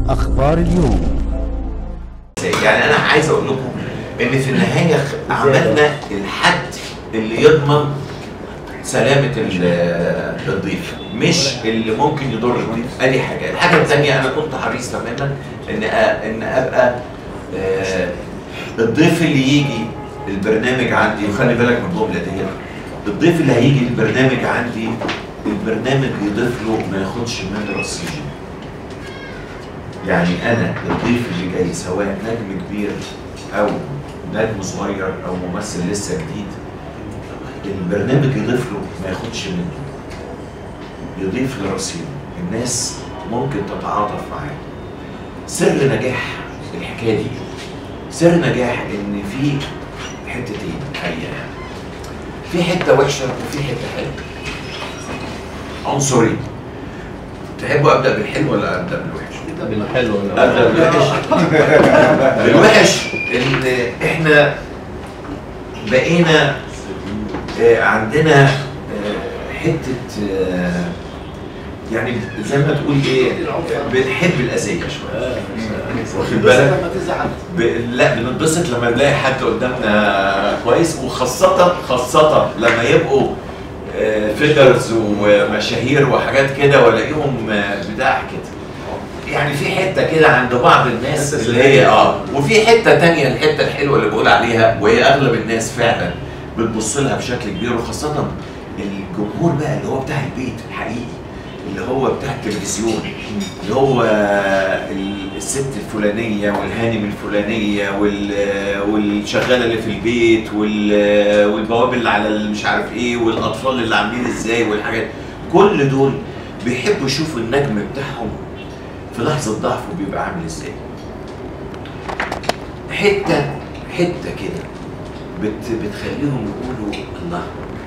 أخبار اليوم يعني انا عايز اقول لكم ان في النهايه خ- عملنا الحد اللي يضمن سلامه ال- الضيف مش اللي ممكن يضر الضيف ادي حاجه الحاجه الثانيه انا كنت حريص تماما ان أ- ان ابقى آه، الضيف اللي يجي البرنامج عندي وخلي بالك من الجمله دي الضيف اللي هيجي البرنامج عندي البرنامج يضيف له ما ياخدش من رصيدي يعني انا الضيف اللي جاي سواء نجم كبير او نجم صغير او ممثل لسه جديد البرنامج يضيف له ما ياخدش منه يضيف لرصيده الناس ممكن تتعاطف معاه سر نجاح الحكايه دي سر نجاح ان في حتتين حقيقه في حته وحشه وفي حته حلوه عنصرين تحبوا ابدا بالحلو ولا ابدا بالوحش؟ بالحلو ابدا بالوحش الوحش ان احنا بقينا آه، عندنا آه، حته آه، يعني زي ما تقول ايه بنحب الاذيه شويه واخد بالك ب... لا بنتبسط لما نلاقي حد قدامنا كويس وخاصة خاصة لما يبقوا فيجرز ومشاهير وحاجات كده والاقيهم آه، بتاع كده يعني في حته كده عند بعض الناس اللي هي اه وفي حته تانية الحته الحلوه اللي بقول عليها وهي اغلب الناس فعلا بتبص لها بشكل كبير وخاصه الجمهور بقى اللي هو بتاع البيت الحقيقي اللي هو بتاع التلفزيون اللي هو ال- الست الفلانيه والهانم الفلانيه وال- والشغاله اللي في البيت وال- والبواب اللي على ال- مش عارف ايه والاطفال اللي عاملين ازاي والحاجات كل دول بيحبوا يشوفوا النجم بتاعهم في لحظه ضعفه بيبقى عامل ازاي حته حته كده بت بتخليهم يقولوا الله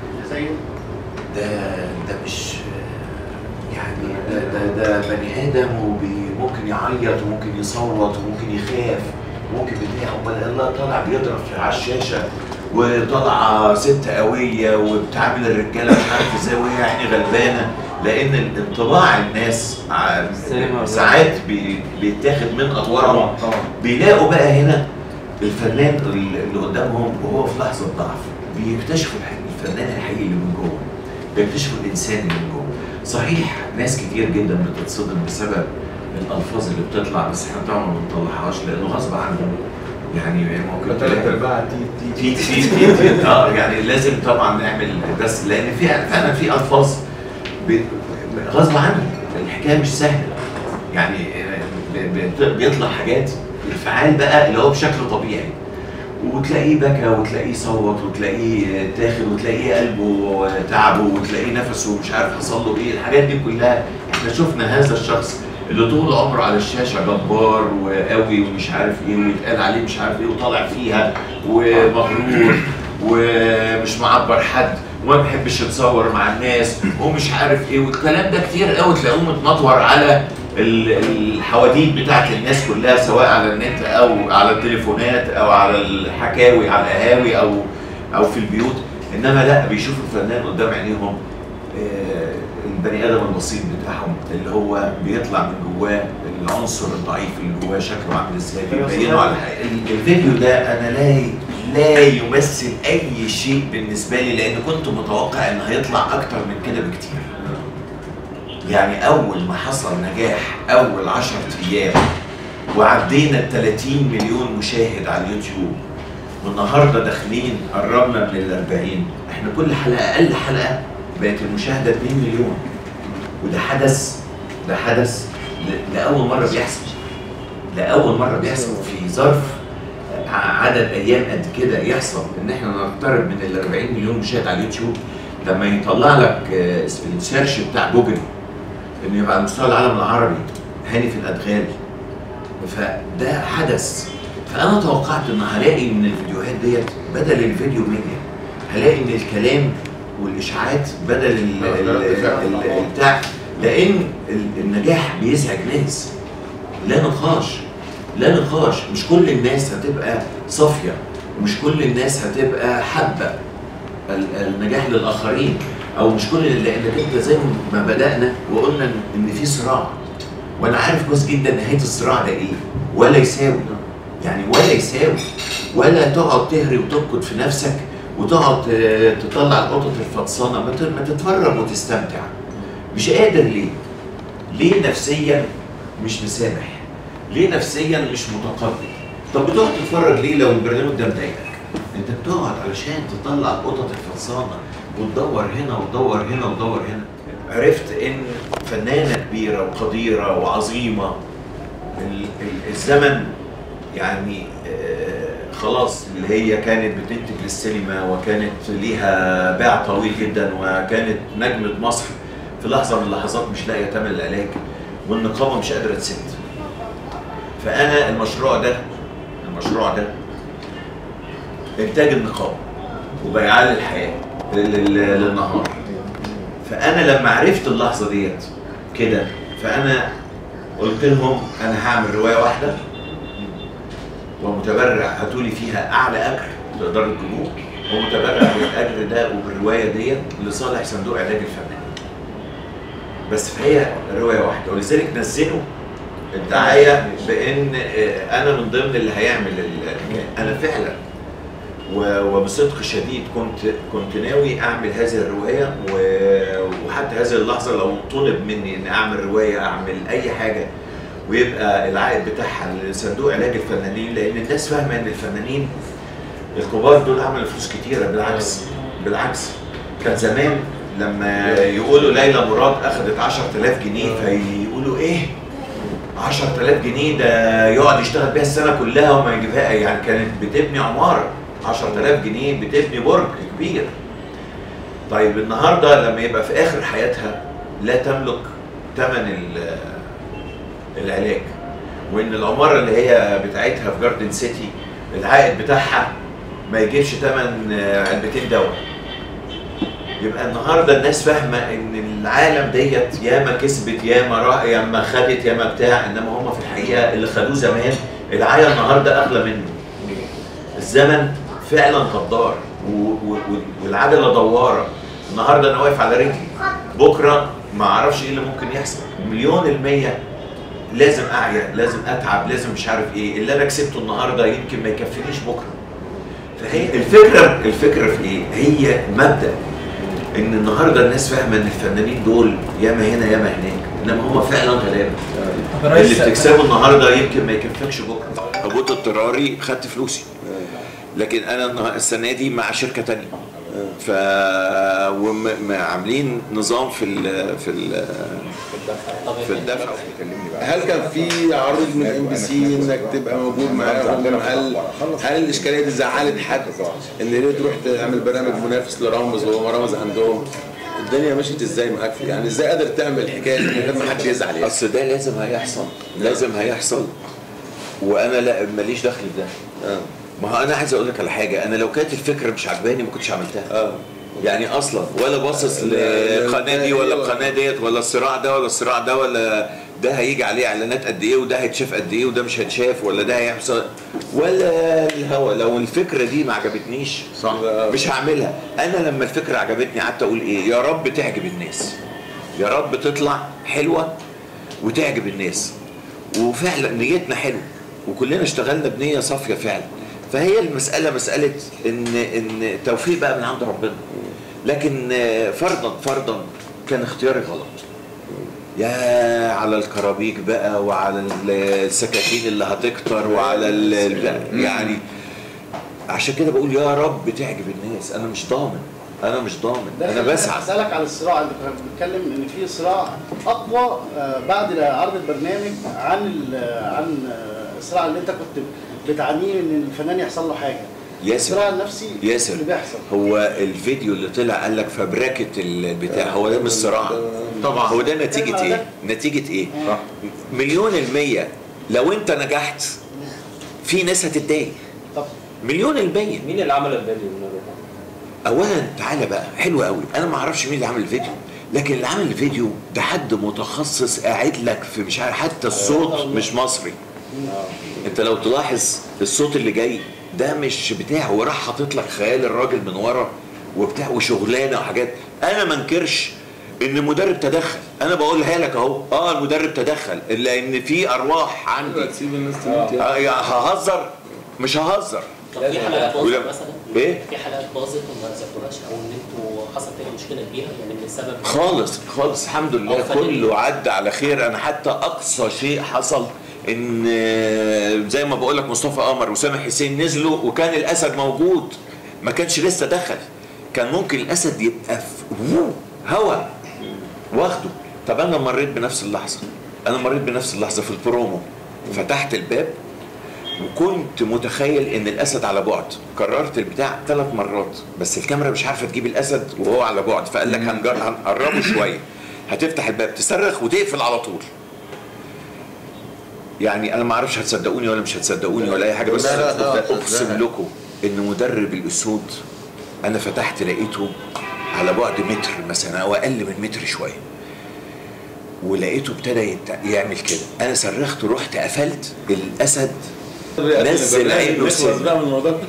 ده ده مش يعني ده ده, ده بني ادم وممكن يعيط وممكن يصوت وممكن يخاف وممكن بتاع امال الله طالع بيضرب في على الشاشه وطالعه ست قويه وبتعامل الرجاله مش عارف ازاي وهي يعني غلبانه لان انطباع الناس ع- السينما ساعات بي- بيتاخد من اطوارهم بيلاقوا بقى هنا الفنان اللي قدامهم وهو في لحظه ضعف بيكتشفوا الح- الفنان الحقيقي اللي من جوه بيكتشفوا الانسان اللي من جوه صحيح ناس كتير جدا بتتصدم بسبب الالفاظ اللي بتطلع بس احنا طبعا ما بنطلعهاش لانه غصب عنهم يعني ممكن ثلاث تلاقي- ارباعها تي تي في في في في- اه يعني لازم طبعا نعمل بس لان في فعلا في الفاظ ب- غصب عنهم الحكايه مش سهله يعني ب- بت- بيطلع حاجات الفعال بقى اللي هو بشكل طبيعي وتلاقيه بكى وتلاقيه صوت وتلاقيه تاخد وتلاقيه قلبه تعبه وتلاقيه نفسه مش عارف حصل له ايه الحاجات دي كلها احنا شفنا هذا الشخص اللي طول عمره على الشاشه جبار وقوي ومش عارف ايه ويتقال عليه مش عارف ايه وطالع فيها ومغرور ومش معبر حد وما بيحبش يتصور مع الناس ومش عارف ايه والكلام ده كتير قوي تلاقوه متنطور على ال- الحواديت بتاعت الناس كلها سواء على النت او على التليفونات او على الحكاوي على القهاوي او او في البيوت انما لا بيشوفوا الفنان قدام عينيهم آه، البني ادم البسيط بتاعهم اللي هو بيطلع من جواه العنصر الضعيف اللي جواه شكله عامل ازاي بيبينه على الحقيقة. ال- الفيديو ده انا لا لا يمثل اي شيء بالنسبه لي لان كنت متوقع ان هيطلع اكتر من كده بكتير يعني اول ما حصل نجاح اول 10 ايام وعدينا ال 30 مليون مشاهد على اليوتيوب والنهارده داخلين قربنا من ال 40 احنا كل حلقه اقل حلقه بقت المشاهده 2 مليون وده حدث ده حدث ل- لاول مره بيحصل لاول مره بيحصل في ظرف ع- عدد ايام قد كده يحصل ان احنا نقترب من ال 40 مليون مشاهد على اليوتيوب لما يطلع لك آه، السيرش بتاع جوجل انه يبقى على مستوى العالم العربي هاني في الادغال فده حدث فانا توقعت ان هلاقي من الفيديوهات ديت بدل الفيديو ميديا هلاقي ان الكلام والاشاعات بدل ال- ال- ال- ال- البتاع لان ال- النجاح بيزعج ناس لا نقاش لا نقاش مش كل الناس هتبقى صافيه ومش كل الناس هتبقى حابه ال- النجاح للاخرين او مش كل لانك انت زي ما بدانا وقلنا ان في صراع وانا عارف كويس جدا نهايه الصراع ده ايه ولا يساوي يعني ولا يساوي ولا تقعد تهري وتنقد في نفسك وتقعد آه، تطلع القطط الفطسانه ما ت- ما تتفرج وتستمتع مش قادر ليه؟ ليه نفسيا مش مسامح؟ ليه نفسيا مش متقبل؟ طب بتقعد تتفرج ليه لو البرنامج ده مضايقك؟ انت بتقعد علشان تطلع القطط الفطسانه وتدور هنا وتدور هنا وتدور هنا عرفت ان فنانه كبيره وقديره وعظيمه ال- ال- الزمن يعني آه، خلاص اللي هي كانت بتنتج للسينما وكانت ليها باع طويل جدا وكانت نجمة مصر في لحظة من اللحظات مش لاقية تمن العلاج والنقابة مش قادرة تسد فأنا المشروع ده المشروع ده إنتاج النقابة وبيعال الحياة لل- لل- للنهار فأنا لما عرفت اللحظة ديت كده فأنا قلت لهم أنا هعمل رواية واحدة ومتبرع هاتولي فيها اعلى اجر تقدروا تجيبوه ومتبرع بالاجر ده وبالروايه ديت لصالح صندوق علاج الفنان بس فهي روايه واحده ولذلك نزلوا الدعايه بان آه، انا من ضمن اللي هيعمل الحكايه انا فعلا و- وبصدق شديد كنت كنت ناوي اعمل هذه الروايه و- وحتى هذه اللحظه لو طلب مني ان اعمل روايه اعمل اي حاجه ويبقى العائد بتاعها لصندوق علاج الفنانين لان الناس فاهمه ان الفنانين الكبار دول عملوا فلوس كتيره بالعكس بالعكس كان زمان لما يقولوا ليلى مراد اخذت 10000 جنيه فيقولوا ايه 10000 جنيه ده يقعد يشتغل بيها السنه كلها وما يجيبها يعني كانت بتبني عماره 10000 جنيه بتبني برج كبير طيب النهارده لما يبقى في اخر حياتها لا تملك ثمن ال- العلاج وان العماره اللي هي بتاعتها في جاردن سيتي العائد بتاعها ما يجيبش ثمن علبتين دواء يبقى النهارده الناس فاهمه ان العالم ديت ياما كسبت ياما را- ياما خدت ياما بتاع انما هم في الحقيقه اللي خدوه زمان العيا النهارده اغلى منه الزمن فعلا غدار و- و- و- والعجله دواره النهارده انا واقف على رجلي بكره ما اعرفش ايه اللي ممكن يحصل مليون المية لازم اعيا لازم اتعب لازم مش عارف ايه اللي انا كسبته النهارده يمكن ما يكفينيش بكره فهي الفكره الفكره في ايه هي مبدا ان النهارده الناس فاهمه ان الفنانين دول ياما هنا ياما هناك انما هم فعلا غلابه طب يا اللي ريس بتكسبه النهارده يمكن ما يكفكش بكره ابوت اضطراري خدت فلوسي لكن انا النها- السنه دي مع شركه تانية ف وعاملين نظام في ال في ال في الدفع هل كان في عروض من ام بي سي انك تبقى موجود معاهم هل هل الاشكاليه دي زعلت حد ان ليه تروح تعمل برنامج منافس لرامز وهو رامز عندهم الدنيا مشيت ازاي معاك في يعني ازاي قادر تعمل الحكايه دي من غير ما حد يزعل يعني اصل ده لازم هيحصل لازم هيحصل وانا لا ماليش دخل في ده اه ما هو انا عايز اقول لك على حاجه انا لو كانت الفكره مش عجباني ما كنتش عملتها اه يعني اصلا ولا باصص للقناه دي ولا القناه ديت ولا الصراع ده ولا الصراع ده ولا ده هيجي عليه اعلانات قد ايه وده هيتشاف قد ايه وده مش هيتشاف ولا ده هيحصل ولا الهوا لو الفكره دي ما عجبتنيش صح. مش هعملها انا لما الفكره عجبتني قعدت اقول ايه يا رب تعجب الناس يا رب تطلع حلوه وتعجب الناس وفعلا نيتنا حلوه وكلنا اشتغلنا بنيه صافيه فعلا فهي المساله مساله ان ان توفيق بقى من عند ربنا لكن آه، فرضا فرضا كان اختياري غلط يا على الكرابيك بقى وعلى السكاكين اللي هتكتر وعلى ال- ال- يعني عشان كده بقول يا رب تعجب الناس انا مش ضامن انا مش ضامن انا بسعى اسالك على الصراع انت كنت بتتكلم ان في صراع اقوى آه، بعد عرض البرنامج عن ال- عن آه، الصراع اللي انت كنت بتعانيه ان الفنان يحصل له حاجه ياسر الصراع النفسي ياسر اللي بيحصل هو الفيديو اللي طلع قال لك فبركه البتاع هو ده مش صراع طبعا هو ده نتيجه ايه؟ نتيجه ايه؟ صح مليون المية لو انت نجحت في ناس هتتضايق طب مليون المية مين اللي عمل الفيديو من وجهة اولا تعالى بقى حلو قوي انا ما اعرفش مين اللي عمل الفيديو لكن اللي عمل الفيديو ده حد متخصص قاعد لك في مش عارف حتى الصوت مش مصري انت لو تلاحظ الصوت اللي جاي ده مش بتاع هو راح حاطط لك خيال الراجل من ورا وبتاع وشغلانه وحاجات انا ما انكرش ان المدرب تدخل انا بقولها لك اهو اه المدرب تدخل لان في ارواح عندي تسيب الناس تموت يعني. آه، يا ههزر مش ههزر طب في حالات باظت ولما- مثلا؟ إيه؟ في حالات باظت وما ذكروهاش او ان انتوا حصل فيها مشكله كبيره يعني من السبب خالص خالص الحمد لله آه، فنانين. كله عدى على خير انا حتى اقصى شيء حصل ان آه، زي ما بقول لك مصطفى قمر وسامح حسين نزلوا وكان الاسد موجود ما كانش لسه دخل كان ممكن الاسد يبقى في هوا واخده طب انا مريت بنفس اللحظه انا مريت بنفس اللحظه في البرومو فتحت الباب وكنت متخيل ان الاسد على بعد كررت البتاع ثلاث مرات بس الكاميرا مش عارفه تجيب الاسد وهو على بعد فقال لك هنجر- هنقربه شويه هتفتح الباب تصرخ وتقفل على طول يعني انا ما اعرفش هتصدقوني ولا مش هتصدقوني ولا اي حاجه بس لا، لا، لا، اقسم لا. لكم ان مدرب الاسود انا فتحت لقيته على بعد متر مثلا او اقل من متر شويه ولقيته ابتدى يت- يعمل كده انا صرخت ورحت قفلت الاسد نزل عينه نخلص سن. بقى من الموضوع ده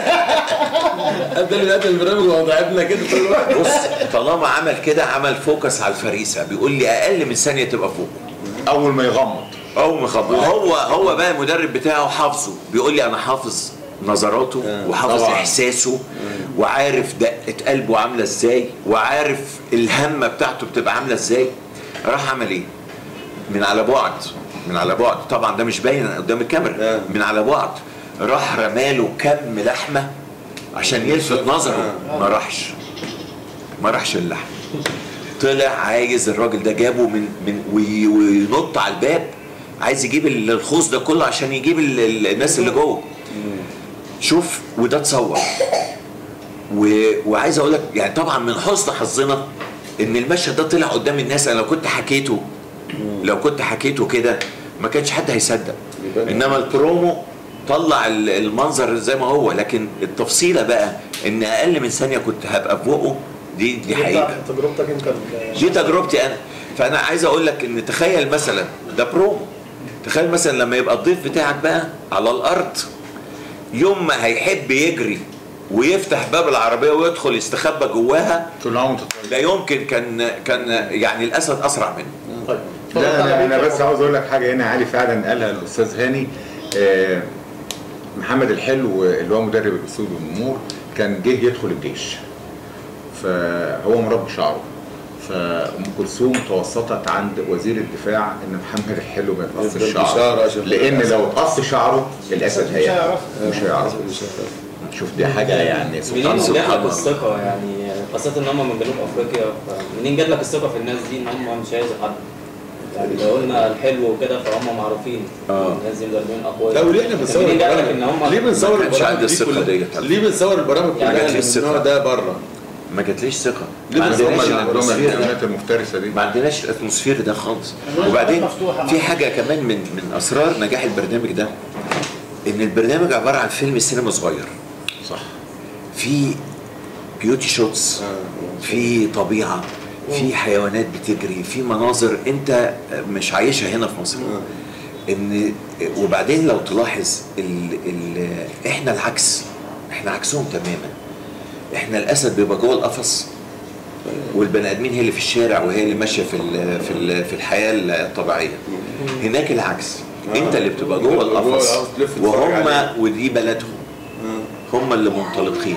قبل اللي قبل البرنامج وضعتنا كده كل واحد بص طالما عمل كده عمل فوكس على الفريسه بيقول لي اقل من ثانيه تبقى فوق اول ما يغمض او مخبط هو هو بقى المدرب بتاعه حافظه بيقول لي انا حافظ نظراته آه، وحافظ طبعاً. احساسه وعارف دقه قلبه عامله ازاي وعارف الهمه بتاعته بتبقى عامله ازاي راح عمل ايه من على بعد من على بعد طبعا ده مش باين قدام الكاميرا آه. من على بعد راح رماله كم لحمه عشان يلفت نظره ما راحش ما راحش اللحم طلع عايز الراجل ده جابه من من وي- وينط على الباب عايز يجيب ال- الخوص ده كله عشان يجيب ال- ال- الناس اللي جوه شوف وده اتصور و... وعايز اقول لك يعني طبعا من حسن حظنا ان المشهد ده طلع قدام الناس انا لو كنت حكيته لو كنت حكيته كده ما كانش حد هيصدق يبان. انما البرومو طلع ال- المنظر زي ما هو لكن التفصيله بقى ان اقل من ثانيه كنت هبقى في بقه دي دي حقيقه تجربتك انت ال- دي تجربتي انا فانا عايز اقول لك ان تخيل مثلا ده برومو تخيل مثلا لما يبقى الضيف بتاعك بقى على الارض يوم ما هيحب يجري ويفتح باب العربيه ويدخل يستخبى جواها كل عام وانت طيب لا يمكن كان كان يعني الاسد اسرع منه طيب لا انا انا بس عاوز اقول لك حاجه هنا علي فعلا قالها الاستاذ هاني آه، محمد الحلو اللي هو مدرب الاسود والنمور كان جه يدخل الجيش فهو مربي شعره فام كلثوم توسطت عند وزير الدفاع ان محمد الحلو ما يتقصش يفضل شعره بشعره عشان لان الأسد. لو اتقص شعره الاسد مش هيعرف هيعرف. مش هيعرف شوف دي حاجه يعني سبحان منين جات سبحان لك الله الثقة يعني خاصة ان هم من جنوب افريقيا منين جات لك الثقة في الناس دي ان هم مش هيأذوا حد؟ يعني لو قلنا الحلو وكده فهم معروفين آه. الناس دي مدربين اقوياء لا وليه احنا لكن بنصور منين جات لك البرامج؟ ان هم ليه بنصور ما كانش البرامج عندي دي الثقة كلها؟ ديت. ليه بنصور البرامج يعني كلها جات لي اللي من النوع الثقة. ده بره؟ ما جاتليش ثقه ليه ما بس هم عندناش اللي عندهم الاتموسفير ده. الكلمات المفترسه دي ما عندناش الاتموسفير ده خالص الناس وبعدين مفتوحة في معاك. حاجه كمان من من اسرار نجاح البرنامج ده ان البرنامج عباره عن فيلم سينما صغير صح في بيوتي شوتس في طبيعه في حيوانات بتجري في مناظر انت مش عايشها هنا في مصر ان وبعدين لو تلاحظ ال ال احنا العكس احنا عكسهم تماما احنا الاسد بيبقى جوه القفص والبني ادمين هي اللي في الشارع وهي اللي ماشيه في ال في ال في الحياه الطبيعيه هناك العكس انت اللي بتبقى جوه جوه القفص القفص، تلف تتفرج وهم عليه. ودي بلدهم هم اللي منطلقين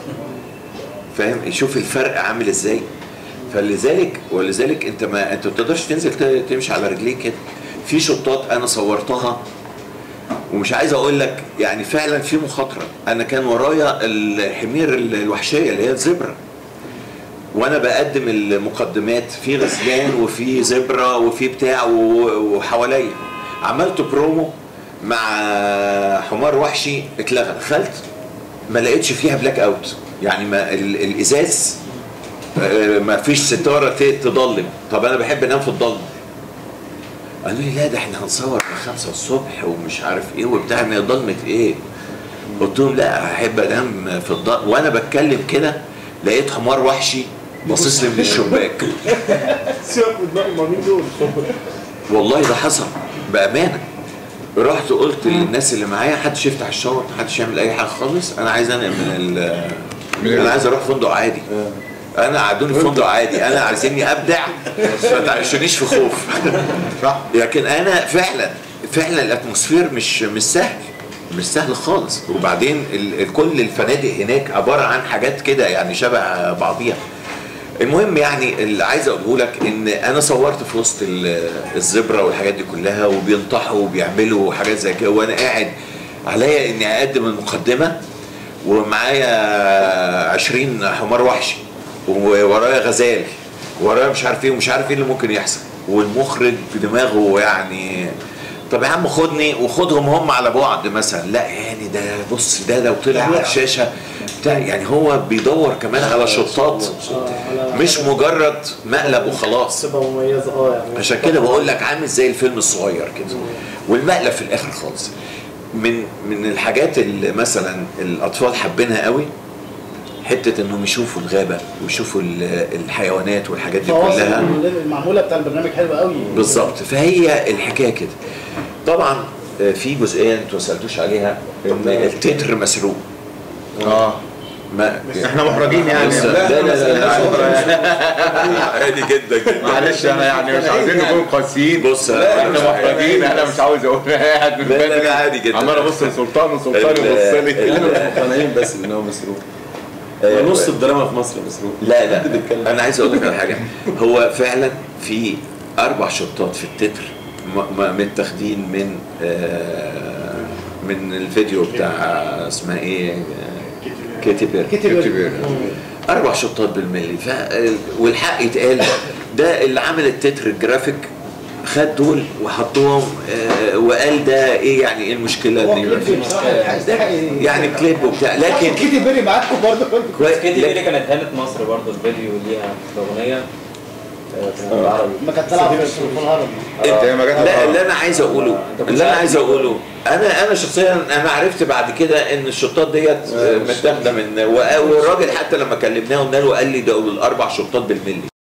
فاهم شوف الفرق عامل ازاي فلذلك ولذلك انت ما انت ما تقدرش تنزل ت- تمشي على رجليك كده في شطات انا صورتها ومش عايز اقول لك يعني فعلا في مخاطره انا كان ورايا الحمير الوحشيه اللي هي الزبره وانا بقدم المقدمات في غزلان وفي زبره وفي بتاع و- وحواليا عملت برومو مع حمار وحشي اتلغى دخلت ما لقيتش فيها بلاك اوت يعني ما ال- الازاز آه، ما فيش ستاره ت- تضلم طب انا بحب انام في الضلمه قالوا لي لا ده احنا هنصور من خمسة الصبح ومش عارف ايه وبتاع إن ضلمة ايه قلت لهم لا احب انام في الضلمه وانا بتكلم كده لقيت حمار وحشي باصص لي من الشباك سيبك من بقى مين دول؟ والله ده حصل بامانه رحت قلت للناس اللي معايا محدش يفتح الشاور محدش يعمل اي حاجه خالص انا عايز انقل من ال من انا ال- عايز اروح فندق عادي انا قعدوني في فندق عادي انا عايزيني ابدع ما تعيشونيش في خوف صح لكن انا فعلا فعلا الاتموسفير مش مش سهل مش سهل خالص وبعدين ال- ال- كل الفنادق هناك عباره عن حاجات كده يعني شبه بعضيها المهم يعني اللي عايز اقوله لك ان انا صورت في وسط ال- الزبره والحاجات دي كلها وبينطحوا وبيعملوا حاجات زي كده وانا قاعد عليا اني اقدم المقدمه ومعايا 20 حمار وحشي وورايا غزال ورايا مش عارف ايه ومش عارف ايه اللي ممكن يحصل والمخرج في دماغه يعني طب يا عم خدني وخدهم هم على بعد مثلا لا يعني ده بص ده لو طلع على الشاشه بتاع يعني هو بيدور كمان على شطات مش مجرد مقلب وخلاص تبقى مميزه اه يعني عشان كده بقول لك عامل زي الفيلم الصغير كده والمقلب في الاخر خالص من من الحاجات اللي مثلا الاطفال حابينها قوي حته انهم يشوفوا الغابه ويشوفوا ال- الحيوانات والحاجات دي الفواصل كلها المعموله بتاع البرنامج حلوه قوي بالظبط فهي الحكايه كده طبعا آه، في جزئيه انتوا ما سالتوش عليها ان التتر مسروق اه ما احنا محرجين يعني بص، لا لا لا لا عادي جدا جدا معلش انا يعني مش عايزين نكون قاسيين بص احنا محرجين انا مش عاوز اقول قاعد من لا، لا، بدري لا، عادي جدا. عمال ابص لسلطان وسلطان ال- يبص لي ال- مقتنعين بس ان هو مسروق آه، نص الدراما في مصر مسروق لا لا انا عايز اقول لك على حاجه هو فعلا في اربع شطات في التتر م- م- متاخدين من آه، من الفيديو بتاع اسمها ايه آه، كيتي بيري كتب كتب اربع شطات بالملي ف والحق يتقال ده اللي عمل التتر الجرافيك خد دول وحطوهم آه، وقال ده ايه يعني ايه المشكله هو ان يبقى كليب في بصراحه يستحق يعني كليب وبتاع لكن كيتي بيري معاكم برضه كويس كيتي بيري لكن- كانت هانت مصر برضه الفيديو ليها في اغنيه آه، كانت بالعربي ما كانت تلعب في في الهرم انت ما جت لا اللي انا عايز اقوله كنت اللي انا عارف عايز اقوله انا انا شخصيا انا عرفت بعد كده ان الشطات ديت متاخده من والراجل حتى لما كلمناه قلنا له قال لي ده الاربع شطات بالملي